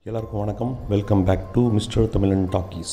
எல்லாருக்கும் வணக்கம் welcome back to mister Tamilan talkies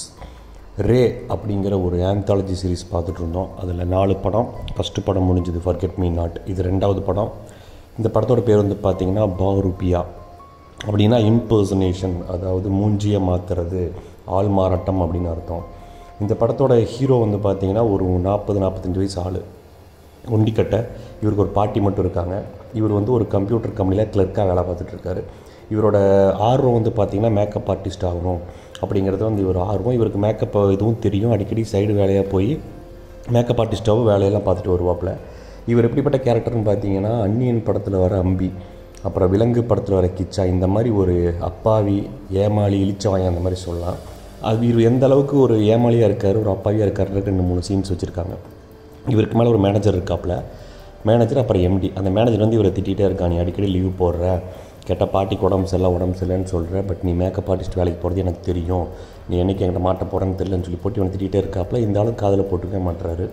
Ray அப்படிங்கிற ஒரு ஆந்தாலஜி சீரிஸ் பார்த்துட்டு இருந்தோம் அதில் நாலு படம் ஃபஸ்ட்டு படம் முடிஞ்சது ஃபர்கெட் மீ நாட் இது ரெண்டாவது படம் இந்த படத்தோட பேர் வந்து பார்த்தீங்கன்னா பாருபியா அப்படின்னா இம்பர்சனேஷன் அதாவது மூஞ்சியை மாற்றுறது ஆள் மாறாட்டம் அப்படின்னு அர்த்தம் இந்த படத்தோட ஹீரோ வந்து பார்த்தீங்கன்னா ஒரு நாற்பது நாற்பத்தஞ்சு வயசு ஆள் ஒண்டிக்கட்டை இவருக்கு ஒரு பாட்டி மட்டும் இருக்காங்க இவர் வந்து ஒரு கம்ப்யூட்டர் கம்பெனியில் கிளர்க்காக வேலை பார்த்துட்டு இருக்காரு இவரோட ஆர்வம் வந்து பார்த்திங்கன்னா மேக்கப் ஆர்டிஸ்ட் ஆகணும் அப்படிங்கிறது வந்து இவர் ஆர்வம் இவருக்கு மேக்கப் இதுவும் தெரியும் அடிக்கடி சைடு வேலையாக போய் மேக்கப் ஆர்டிஸ்ட்டாகவும் வேலையெல்லாம் பார்த்துட்டு வருவாப்புல இவர் எப்படிப்பட்ட கேரக்டர்னு பார்த்தீங்கன்னா அன்னியன் படத்தில் வர அம்பி அப்புறம் விலங்கு படத்தில் வர கிச்சா இந்த மாதிரி ஒரு அப்பாவி ஏமாளி இழிச்சவாயன் அந்த மாதிரி சொல்லலாம் அது இவர் எந்த அளவுக்கு ஒரு ஏமாளியாக இருக்கார் ஒரு அப்பாவியாக இருக்காருன்னு ரெண்டு மூணு சீன்ஸ் வச்சுருக்காங்க இவருக்கு மேலே ஒரு மேனேஜர் இருக்காப்புல மேனேஜர் அப்புறம் எம்டி அந்த மேனேஜர் வந்து இவரை திட்டிகிட்டே இருக்கான் நீ அடிக்கடி லீவ் போடுற கெட்ட பாட்டிக்கு உடம்பு சரியில்லை உடம்பு சரியில்லைன்னு சொல்கிற பட் நீ மேக்கப் ஆர்டிஸ்ட் வேலைக்கு போகிறது எனக்கு தெரியும் நீ என்னைக்கு என்கிட்ட மாட்ட போகிறேன்னு தெரியலன்னு சொல்லி போட்டு இவனை திட்டிகிட்டே இருக்காப்புல இந்த ஆளும் காதில் போட்டுக்கவே மாட்டுறாரு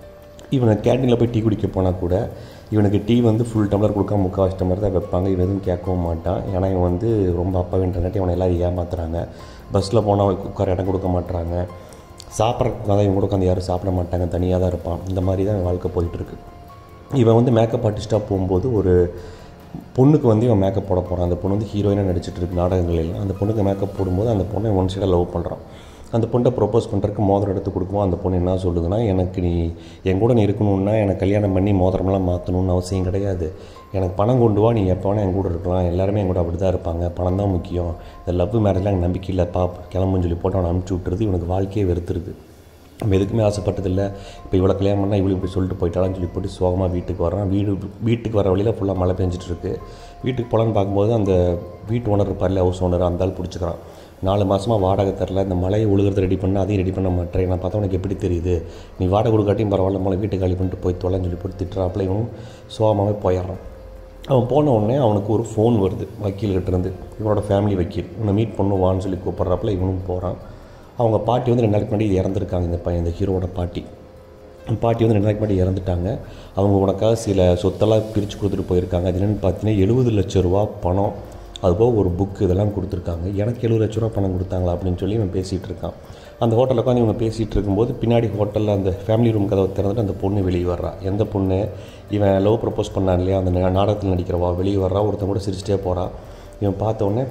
இவனை கேண்டீனில் போய் டீ குடிக்க போனால் கூட இவனுக்கு டீ வந்து ஃபுல் டம்ளர் கொடுக்காம முக்கால்வாசி டம்ளர் தான் வைப்பாங்க இவன் எதுவும் கேட்கவும் மாட்டான் ஏன்னா இவன் வந்து ரொம்ப அப்பாவின்றங்காட்டி இவனை எல்லாரும் ஏமாத்துறாங்க பஸ்ஸில் போனால் உட்கார இடம் கொடுக்க மாட்டுறாங்க சாப்பிட்றதுக்கு தான் இவங்க கூட உட்காந்து யாரும் சாப்பிட மாட்டாங்க தனியாக தான் இருப்பான் இந்த மாதிரி தான் இவன் வாழ்க்கை போயிட்டுருக்கு இவன் வந்து மேக்கப் ஆர்டிஸ்ட்டாக போகும்போது ஒரு பொண்ணுக்கு வந்து இவன் மேக்கப் போட போகிறான் அந்த பொண்ணு வந்து ஹீரோயினாக நடிச்சிட்டு இருக்கு நாடகங்கள் எல்லாம் அந்த பொண்ணுக்கு மேக்கப் போடும்போது அந்த பொண்ணை ஒன் சைடாக லவ் பண்ணுறான் அந்த பொண்ணை ப்ரொப்போஸ் பண்ணுறதுக்கு மோதிரம் எடுத்து கொடுக்கும்போது அந்த பொண்ணு என்ன சொல்லுதுன்னா எனக்கு நீ என் கூட நீ இருக்கணும்னா எனக்கு கல்யாணம் பண்ணி மோதிரமெல்லாம் மாற்றணும்னு அவசியம் கிடையாது எனக்கு பணம் கொண்டு வா நீ எப்போ வேணால் என் கூட இருக்கலாம் எல்லாருமே என் கூட அப்படி தான் இருப்பாங்க பணம் தான் முக்கியம் இந்த லவ் மேரேஜ்லாம் எனக்கு நம்பிக்கை இல்லை பா கிளம்புன்னு சொல்லி போட்டு அவனை அனுப்பிச்சி விட்டுறது இவனுக்கு வாழ்க்கையே வெறுத்துருது நம்ம எதுக்குமே ஆசைப்பட்டதில்லை இப்போ இவ்வளோ கல்யாணம் பண்ணால் இவ்வளோ இப்படி சொல்லிட்டு போயிட்டாலும் சொல்லி போட்டு சோகமாக வீட்டுக்கு வரான் வீடு வீட்டுக்கு வர வழியில் ஃபுல்லாக மழை பெஞ்சிட்டு இருக்கு வீட்டுக்கு போகலான்னு பார்க்கும்போது அந்த வீட்டு ஓனர் இருப்பார்ல ஹவுஸ் ஓனர் அந்த ஆள் பிடிச்சிக்கிறான் நாலு மாதமாக வாடகை தரல இந்த மலையை உழுகிறது ரெடி பண்ண அதையும் ரெடி பண்ண மாட்டேன் நான் பார்த்தா உனக்கு எப்படி தெரியுது நீ வாடகை கொடுக்காட்டியும் பரவாயில்ல மலை வீட்டு காலி பண்ணிட்டு போய் தொலைன்னு சொல்லி போட்டு திட்டுறாப்புல இவனும் சோகமாகவே போயிடுறான் அவன் போன உடனே அவனுக்கு ஒரு ஃபோன் வருது வக்கீல்கிட்ட இருந்து இவனோட ஃபேமிலி வக்கீல் இவனை மீட் பண்ணுவான்னு சொல்லி கூப்பிட்றாப்புல இவனும் போகிறான் அவங்க பாட்டி வந்து ரெண்டு நாளைக்கு முன்னாடி இறந்துருக்காங்க இந்த பையன் இந்த ஹீரோவோட பாட்டி பாட்டி வந்து ரெண்டு நாளைக்கு முன்னாடி இறந்துட்டாங்க அவங்க உனக்காக சில சொத்தெல்லாம் பிரித்து கொடுத்துட்டு போயிருக்காங்க அது என்னென்னு பார்த்தீங்கன்னா எழுபது லட்ச ரூபா பணம் அதுபோக ஒரு புக்கு இதெல்லாம் கொடுத்துருக்காங்க எனக்கு எழுபது லட்ச ரூபா பணம் கொடுத்தாங்களா அப்படின்னு சொல்லி இவன் பேசிகிட்டு இருக்கான் அந்த ஹோட்டலில் உட்காந்து இவங்க பேசிகிட்டு இருக்கும்போது பின்னாடி ஹோட்டலில் அந்த ஃபேமிலி ரூம் கதவை திறந்துட்டு அந்த பொண்ணு வெளியே வர்றா எந்த பொண்ணு இவன் லவ் ப்ரப்போஸ் பண்ணான் இல்லையா அந்த நா- நாடகத்தில் நடிக்கிறவா வெளியே வர்றா ஒருத்தன் கூட சிரிச்சிட்டே போகிறான் இவன் பார்த்த உடனே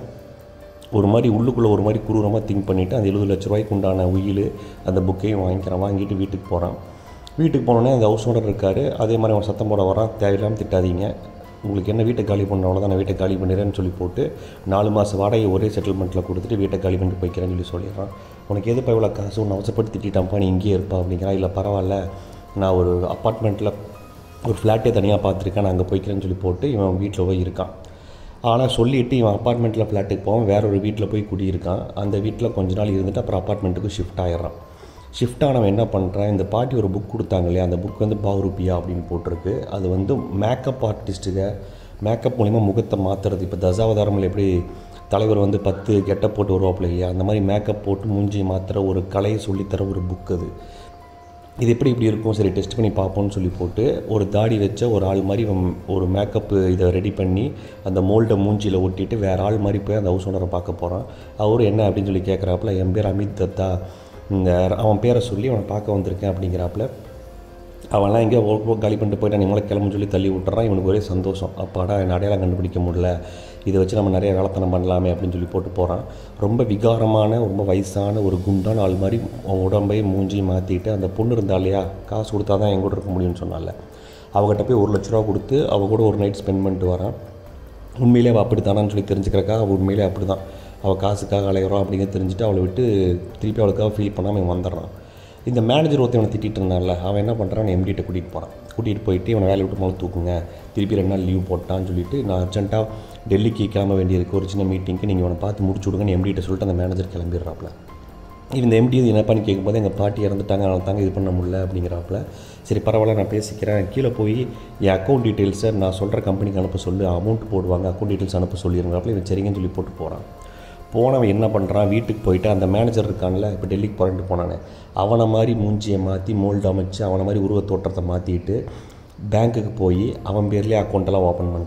ஒரு மாதிரி உள்ளுக்குள்ளே ஒரு மாதிரி குரூரமாக திங்க் பண்ணிவிட்டு அந்த எழுபது லட்ச ரூபாய்க்கு உண்டான உயில் அந்த புக்கையும் வாங்கிக்கிறான் வாங்கிட்டு வீட்டுக்கு போகிறான் வீட்டுக்கு போனோடனே அந்த ஹவுஸ் ஓனர் இருக்கார் அதே மாதிரி அவன் சத்தம் போட வரான் தேவையில்லாமல் திட்டாதீங்க உங்களுக்கு என்ன வீட்டை காலி பண்ண தான் நான் வீட்டை காலி பண்ணிடுறேன்னு சொல்லி போட்டு நாலு மாதம் வாடகை ஒரே செட்டில்மெண்ட்டில் கொடுத்துட்டு வீட்டை காலி பண்ணிட்டு போய்க்கிறேன்னு சொல்லி சொல்லிடுறான் உனக்கு எதுப்பா இவ்வளோ காசு உன்னை அவசரப்பட்டு திட்டான்ப்பா நீ இங்கேயே இருப்பா அப்படிங்கிறான் இல்லை பரவாயில்ல நான் ஒரு அப்பார்ட்மெண்ட்டில் ஒரு ஃப்ளாட்டே தனியாக பார்த்துருக்கேன் நான் அங்கே போய்க்கிறேன்னு சொல்லி போட்டு இவன் வீட்டில் போய் இருக்கான் ஆனால் சொல்லிவிட்டு இவன் அப்பார்ட்மெண்ட்டில் ஃப்ளாட்டுக்கு போவான் வேற ஒரு வீட்டில் போய் குடியிருக்கான் அந்த வீட்டில் கொஞ்ச நாள் இருந்துட்டு அப்புறம் அப்பார்ட்மெண்ட்டுக்கு ஷிஃப்ட் ஆயிடுறான் ஷிஃப்ட் ஆனவன் என்ன பண்ணுறான் இந்த பாட்டி ஒரு புக் கொடுத்தாங்க இல்லையா அந்த புக் வந்து பாவருப்பியா அப்படின்னு போட்டிருக்கு அது வந்து மேக்கப் ஆர்டிஸ்ட்டுக மேக்கப் மூலிமா முகத்தை மாற்றுறது இப்போ தசாவதாரமில் எப்படி தலைவர் வந்து பத்து கெட்ட போட்டு வருவாப்புல இல்லையா அந்த மாதிரி மேக்கப் போட்டு மூஞ்சி மாற்றுற ஒரு கலையை சொல்லித்தர ஒரு புக் அது இது எப்படி இப்படி இருக்கும் சரி டெஸ்ட் பண்ணி பார்ப்போம்னு சொல்லி போட்டு ஒரு தாடி வச்ச ஒரு ஆள் மாதிரி இவன் ஒரு மேக்கப்பு இதை ரெடி பண்ணி அந்த மோல்டை மூஞ்சியில் ஒட்டிட்டு வேறு ஆள் மாதிரி போய் அந்த ஹவுஸ் ஓனரை பார்க்க போகிறான் அவர் என்ன அப்படின்னு சொல்லி கேட்குறாப்புல என் பேர் அமித் தத்தா இந்த அவன் பேரை சொல்லி அவனை பார்க்க வந்திருக்கேன் அப்படிங்கிறாப்புல அவன்லாம் எங்கேயோ ஒர்க் ஒர்க் காலி பண்ணிட்டு போயிட்டான் நீங்களே கிளம்புன்னு சொல்லி தள்ளி விட்டுறான் இவனுக்கு ஒரே சந்தோஷம் அப்பாடா என் அடையாளம் கண்டுபிடிக்க முடியல இதை வச்சு நம்ம நிறைய வேலைத்தனம் பண்ணலாமே அப்படின்னு சொல்லி போட்டு போகிறான் ரொம்ப விகாரமான ரொம்ப வயசான ஒரு குண்டான ஆள் மாதிரி அவன் உடம்பையும் மூஞ்சியும் மாற்றிட்டு அந்த பொண்ணு இருந்தா இல்லையா காசு கொடுத்தா தான் என் கூட இருக்க முடியும்னு சொன்னால அவகிட்ட போய் ஒரு லட்ச ரூபா கொடுத்து அவ கூட ஒரு நைட் ஸ்பெண்ட் பண்ணிட்டு வரான் உண்மையிலே அவள் அப்படி தானான்னு சொல்லி தெரிஞ்சுக்கிறக்கா அவள் உண்மையிலே அப்படி தான் அவள் காசுக்காக அலையிறோம் அப்படிங்கிறத தெரிஞ்சுட்டு அவளை விட்டு திருப்பி அவளுக்காக ஃபீல் பண்ணாமல் இவன் வந்துடுறான் இந்த மேனேஜர் ஒருத்தன் இவனை திட்டிட்டு இருந்தான்ல அவன் என்ன பண்ணுறான் எம்டிகிட்ட கூட்டிகிட்டு போகிறான் கூட்டிகிட்டு போயிட்டு இவனை வேலையை விட்டு முதல்ல தூக்குங்க திருப்பி ரெண்டு நாள் லீவ் போட்டான்னு சொல்லிட்டு நான் அர்ஜென்ட்டாக டெல்லிக்கு கிளம்ப வேண்டியிருக்கு ஒரு சின்ன மீட்டிங்க்கு நீங்கள் இவனை பார்த்து முடிச்சு விடுங்கன்னு எம்டிகிட்ட சொல்லிட்டு அந்த மேனேஜர் கிளம்பிடுறாப்புல இந்த எம்டி இது என்னப்பான்னு கேட்கும்போது எங்கள் பாட்டி இறந்துட்டாங்க அதனால தாங்க இது பண்ண முடியல அப்படிங்கிறாப்புல சரி பரவாயில்ல நான் பேசிக்கிறேன் கீழே போய் என் அக்கௌண்ட் டீட்டெயில்ஸை நான் சொல்கிற கம்பெனிக்கு அனுப்ப சொல்லு அமௌண்ட் போடுவாங்க அக்கௌண்ட் டீட்டெயில்ஸ் அனுப்ப சொல்லிடுங்கிறாப்புல இவன் சரிங்கன்னு சொல்லி போட்டு போகிறான் போனவன் என்ன பண்ணுறான் வீட்டுக்கு போயிட்டு அந்த மேனேஜர் இருக்கான்ல இப்போ டெல்லிக்கு போகிறேன்ட்டு போனானே அவனை மாதிரி மூஞ்சியை மாற்றி மோல்டு அமைச்சு அவனை மாதிரி உருவத் தோற்றத்தை மாற்றிட்டு பேங்க்குக்கு போய் அவன் பேர்லேயே அக்கௌண்ட்டெல்லாம் ஓப்பன் பண்ணுறான்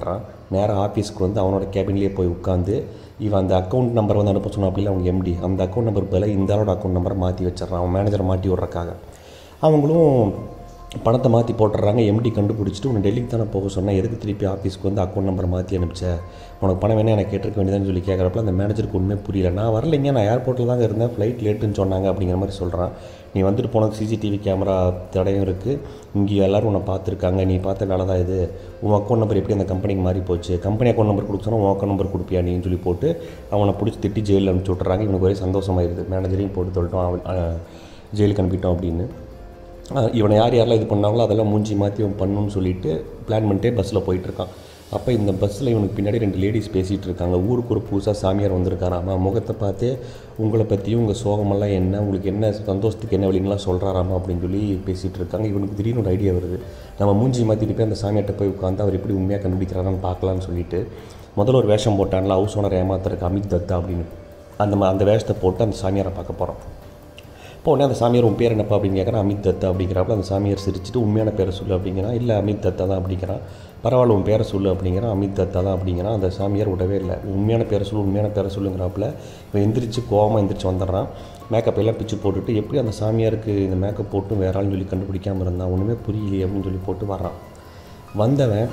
நேராக ஆஃபீஸ்க்கு வந்து அவனோட கேபின்லேயே போய் உட்காந்து இவன் அந்த அக்கௌண்ட் நம்பர் வந்து அனுப்ப சொன்னான் அப்படில அவங்க எம்டி அந்த அக்கௌண்ட் நம்பர் பதிலாக இந்த ஆளோட அக்கௌண்ட் நம்பரை மாற்றி வச்சிடறான் அவன் மேனேஜரை மாட்டி விட்றக்காக அவங்களும் பணத்தை மாற்றி போட்டுடுறாங்க எம்டி கண்டுபிடிச்சிட்டு உன்னை டெல்லிக்கு தானே போக சொன்னேன் எதுக்கு திருப்பி ஆஃபீஸ்க்கு வந்து அக்கௌண்ட் நம்பரை மாற்றி அனுப்பிச்ச உனக்கு பணம் வேணா எனக்கு கேட்டிருக்க வேண்டியதான்னு சொல்லி கேட்குறப்ப அந்த மேனேஜருக்கு ஒன்றுமே புரியல நான் வரலைங்க நான் ஏர்போர்ட்டில் தாங்க இருந்தேன் ஃப்ளைட் லேட்டுன்னு சொன்னாங்க அப்படிங்கிற மாதிரி சொல்கிறான் நீ வந்துட்டு போனது சிசிடிவி கேமரா தடையும் இருக்குது இங்கே எல்லோரும் உன்னை பார்த்துருக்காங்க நீ பார்த்த வேலை தான் இது உன் அக்கௌண்ட் நம்பர் எப்படி அந்த கம்பெனிக்கு மாறி போச்சு கம்பெனி அக்கௌண்ட் நம்பர் கொடுக்க சொன்னா உன் அக்கௌண்ட் நம்பர் கொடுப்பியா நீன்னு சொல்லி போட்டு அவனை பிடிச்சி திட்டி ஜெயிலில் அனுப்பிச்சி விட்றாங்க இவனுக்கு ஒரே சந்தோஷமாயிருது மேனேஜரையும் போட்டு தொல்லிட்டோம் அவன் அஹ், ஜெயிலுக்கு அனுப்பிட்டோம் அப்படின்னு அஹ் இவனை யார் யாரெல்லாம் இது பண்ணாங்களோ அதெல்லாம் மூஞ்சி மாற்றி இவன் பண்ணணும்னு சொல்லிட்டு பிளான் பண்ணிட்டே பஸ்ஸில் போயிட்டுருக்கான் அப்போ இந்த பஸ்ஸில் இவனுக்கு பின்னாடி ரெண்டு லேடிஸ் பேசிகிட்டு இருக்காங்க ஊருக்கு ஒரு புதுசாக சாமியார் வந்திருக்காராமா முகத்தை பார்த்தே உங்களை பற்றியும் உங்கள் சோகமெல்லாம் என்ன உங்களுக்கு என்ன சந்தோஷத்துக்கு என்ன வழிங்கலாம் சொல்கிறாராமா அப்படின்னு சொல்லி பேசிகிட்டு இருக்காங்க இவனுக்கு திடீர்னு ஒரு ஐடியா வருது நம்ம மூஞ்சி மாற்றிட்டு போய் அந்த சாமியார்ட்ட போய் உட்காந்து அவர் எப்படி உண்மையாக கண்டுபிடிக்கிறாரான்னு பார்க்கலான்னு சொல்லிட்டு முதல்ல ஒரு வேஷம் போட்டான்ல ஹவுஸ் ஓனர் ஏமாத்துறதுக்கு அமித் தத்தா அப்படின்னு அந்த மா- அந்த வேஷத்தை போட்டு அந்த சாமியாரை பார்க்க போகிறோம் இப்போ உடனே அந்த சாமியார் உன் பேர் என்னப்பா அப்படின்னு கேட்குறான் அமித் தத்தா அப்படிங்கிறப்ப அந்த சாமியார் சிரிச்சிட்டு உண்மையான பேரை சொல்லு அப்படிங்கிறான் இல்லை அமித் தத்தா தான் அப்படிங்கிறான் பரவாயில்ல உன் பேரை சொல்லு அப்படிங்கிறான் அமித் தத்தா தான் அப்படிங்கிறான் அந்த சாமியார் விடவே இல்லை உண்மையான பேரை சொல்லு உண்மையான பேரை சொல்லுங்கிறாப்புல இவன் எந்திரிச்சு கோவமாக எந்திரிச்சு வந்துடுறான் மேக்கப் எல்லாம் பிச்சு போட்டுட்டு எப்படி அந்த சாமியாருக்கு இந்த மேக்கப் போட்டு வேற ஆள்னு சொல்லி கண்டுபிடிக்காமல் இருந்தான் ஒன்றுமே புரியலையே அப்படின்னு சொல்லி போட்டு வர்றான் வந்தவன்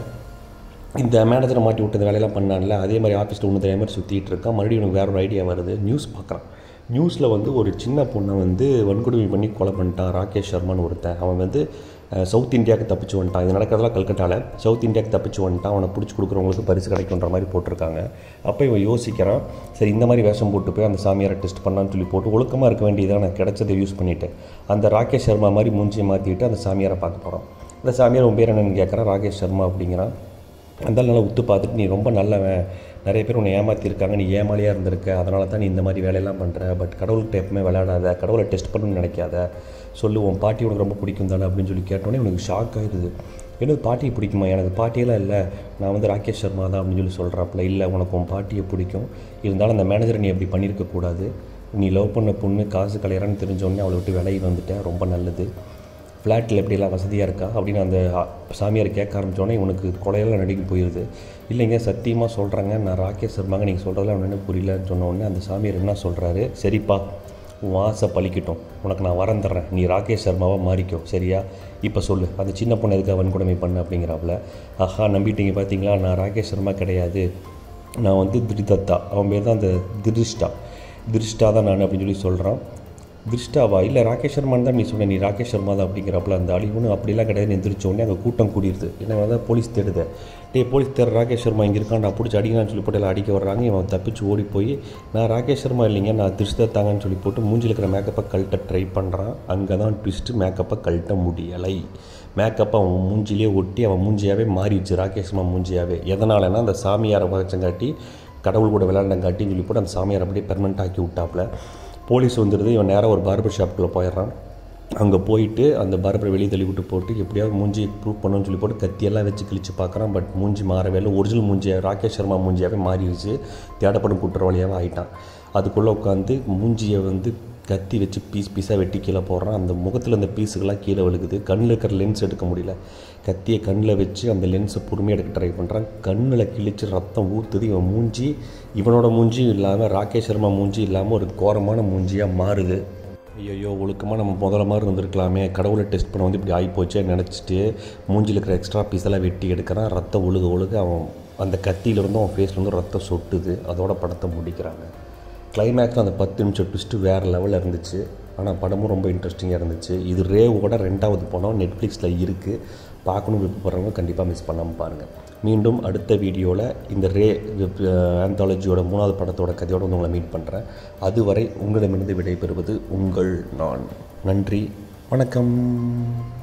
இந்த மேனேஜரை மாட்டி விட்டது வேலையெல்லாம் பண்ணான்ல அதே மாதிரி ஆஃபீஸில் ஒன்று தெரியாம மாதிரி சுற்றிட்டு இருக்கான் மறுபடியும் இவனுக்கு வேற ஒரு ஐடியா வருது நியூஸ் பார்க்குறான் நியூஸில் வந்து ஒரு சின்ன பொண்ணை வந்து வன்கொடுமை பண்ணி கொலை பண்ணிட்டான் ராகேஷ் சர்மான்னு ஒருத்தன் அவன் வந்து அஹ், சவுத் இந்தியாவுக்கு தப்பிச்சு வந்துட்டான் இது நடக்கிறதெல்லாம் கல்கட்டாவில் சவுத் இந்தியாவுக்கு தப்பிச்சு வந்துட்டான் அவனை பிடிச்சி கொடுக்குறவங்களுக்கு பரிசு கிடைக்குன்ற மாதிரி போட்டிருக்காங்க அப்போ இவன் யோசிக்கிறான் சரி இந்த மாதிரி வேஷம் போட்டு போய் அந்த சாமியாரை டெஸ்ட் பண்ணலான்னு சொல்லி போட்டு ஒழுக்கமாக இருக்க வேண்டியதான கிடைச்சதை யூஸ் பண்ணிவிட்டு அந்த ராகேஷ் சர்மா மாதிரி மூஞ்சியை மாற்றிட்டு அந்த சாமியாரை பார்க்க போகிறான் அந்த சாமியார் உன் பேர் என்னன்னு கேட்குறான் ராகேஷ் சர்மா அப்படிங்கிறான் அந்த ஆள் நல்லா உத்து பார்த்துட்டு நீ ரொம்ப நல்லவன் நிறைய பேர் உன்னை ஏமாற்றிருக்காங்க நீ ஏமாளியாக இருந்திருக்க அதனால தான் நீ இந்த மாதிரி வேலையெல்லாம் பண்ணுற பட் கடவுள்கிட்ட எப்பவுமே விளையாடாத கடவுளை டெஸ்ட் பண்ணணும்னு நினைக்காத சொல்லு உன் பாட்டி உனக்கு ரொம்ப பிடிக்கும் தானே அப்படின்னு சொல்லி கேட்டோன்னே உனக்கு ஷாக் ஆயிடுது எனக்கு பாட்டியை பிடிக்குமா எனக்கு பாட்டியெல்லாம் இல்லை நான் வந்து ராகேஷ் சர்மா தான் அப்படின்னு சொல்லி சொல்கிறாப்புல இல்லை உனக்கு உன் பாட்டியை பிடிக்கும் இருந்தாலும் அந்த மேனேஜரை நீ அப்படி பண்ணியிருக்க கூடாது நீ லவ் பண்ண பொண்ணு காசு கலையறான்னு தெரிஞ்சோடனே அவளை விட்டு விலகி வந்துட்டேன் ரொம்ப நல்லது ஃப்ளாட்டில் எப்படியெல்லாம் வசதியாக இருக்கா அப்படின்னு அந்த அ, சாமியார் கேட்க ஆரம்பித்தோடனே இவனுக்கு கொலையெல்லாம் நடுங்கி போயிடுது இல்லைங்க சத்தியமாக சொல்கிறாங்க நான் ராகேஷ் சர்மாங்க நீங்கள் சொல்கிறதெல்லாம் ஒன்றுமே புரியலன்னு சொன்ன உடனே அந்த சாமியார் என்ன சொல்கிறாரு சரிப்பா உன் ஆசை பலிக்கட்டும் உனக்கு நான் வரம் தர்றேன் நீ ராகேஷ் சர்மாவாக மாறிக்கோ சரியா இப்போ சொல்லு அந்த சின்ன பொண்ணு எதுக்காக வன்கொடுமை பண்ண அப்படிங்கிறாப்புல ஆஹா நம்பிட்டீங்க பார்த்தீங்களா நான் ராகேஷ் சர்மா கிடையாது நான் வந்து திரிதத்தா அவன் பேர் தான் அந்த திருஷ்டா திருஷ்டா தான் நான் அப்படின்னு சொல்லி சொல்கிறான் திருஷ்டாவா இல்லை ராகேஷ் சர்மான் தான் நீ சொன்ன நீ ராகேஷ் சர்மா தான் அப்படிங்கிறப்பல அந்த அழிவுன்னு அப்படிலாம் கிடையாது எந்திரிச்ச உடனே அங்கே கூட்டம் கூடிடுது என்ன தான் போலீஸ் தேடுது டேய் போலீஸ் தேடுற ராகேஷ் சர்மா இங்கே இருக்கான் நான் பிடிச்சி அடிக்கலாம்னு சொல்லி போட்டு எல்லாம் அடிக்க வர்றாங்க இவன் தப்பிச்சு ஓடி போய் நான் ராகேஷ் சர்மா இல்லைங்க நான் திருஷ்டத்தாங்கன்னு சொல்லி போட்டு மூஞ்சில் இருக்கிற மேக்கப்பை கழட்ட ட்ரை பண்ணுறான் அங்கே தான் ட்விஸ்ட்டு மேக்கப்பை கழட்ட முடியலை மேக்கப்பை அவன் மூஞ்சிலே ஒட்டி அவன் மூஞ்சியாவே மாறிடுச்சு ராகேஷ் சர்மா மூஞ்சியாவே எதனாலனா அந்த சாமியாரை வச்சங்காட்டி கடவுள் கூட விளையாண்டங்காட்டின்னு சொல்லி போட்டு அந்த சாமியார் அப்படியே பெர்மனெண்ட் ஆக்கி விட்டாப்புல போலீஸ் வந்துடுது இவன் நேராக ஒரு பார்பர் ஷாப்புக்குள்ளே போயிடுறான் அங்கே போயிட்டு அந்த பார்பரை வெளியே தள்ளி விட்டு போட்டு எப்படியாவது மூஞ்சி ப்ரூவ் பண்ணணும்னு சொல்லி போட்டு கத்தியெல்லாம் வச்சு கிழிச்சு பார்க்குறான் பட் மூஞ்சி மாறவே இல்லை ஒரிஜினல் மூஞ்சியா ராகேஷ் சர்மா மூஞ்சியாவே மாறிடுச்சு தேடப்படும் குற்றவாளியாகவே ஆயிட்டான் அதுக்குள்ளே உட்காந்து மூஞ்சியை வந்து கத்தி வச்சு பீஸ் பீஸாக வெட்டி கீழே போடுறான் அந்த முகத்தில் அந்த பீஸுகள்லாம் கீழே விழுகுது கண்ணில் இருக்கிற லென்ஸ் எடுக்க முடியல கத்தியை கண்ணில் வச்சு அந்த லென்ஸை பொறுமையாக எடுக்க ட்ரை பண்ணுறான் கண்ணில் கிழிச்சு ரத்தம் ஊற்றுது இவன் மூஞ்சி இவனோட மூஞ்சியும் இல்லாமல் ராகேஷ் சர்மா மூஞ்சி இல்லாமல் ஒரு கோரமான மூஞ்சியாக மாறுது ஐயோ ஒழுக்கமாக நம்ம முதல்ல மாதிரி இருந்திருக்கலாமே கடவுளை டெஸ்ட் பண்ண வந்து இப்படி ஆகிப்போச்சே நினச்சிட்டு மூஞ்சியில் இருக்கிற எக்ஸ்ட்ரா பீஸெல்லாம் வெட்டி எடுக்கிறான் ரத்தம் ஒழுக ஒழுக அவன் அந்த கத்தியிலேருந்து அவன் ஃபேஸ்லேருந்து ரத்தம் சொட்டுது அதோட படத்தை முடிக்கிறாங்க கிளைமேக்ஸில் அந்த பத்து நிமிஷம் ட்விஸ்ட்டு வேறு லெவலில் இருந்துச்சு ஆனால் படமும் ரொம்ப இன்ட்ரெஸ்டிங்காக இருந்துச்சு இது ரேவோட ரெண்டாவது படம் நெட்ஃப்ளிக்ஸில் இருக்குது பார்க்கணும் விருப்பப்படுறவங்க கண்டிப்பாக மிஸ் பண்ணாமல் பாருங்கள் மீண்டும் அடுத்த வீடியோவில் இந்த ரே ஆந்தாலஜியோட மூணாவது படத்தோட கதையோடு வந்து உங்களை மீட் பண்ணுறேன் அதுவரை உங்களிடமிருந்து விடைபெறுவது உங்கள் நான் நன்றி வணக்கம்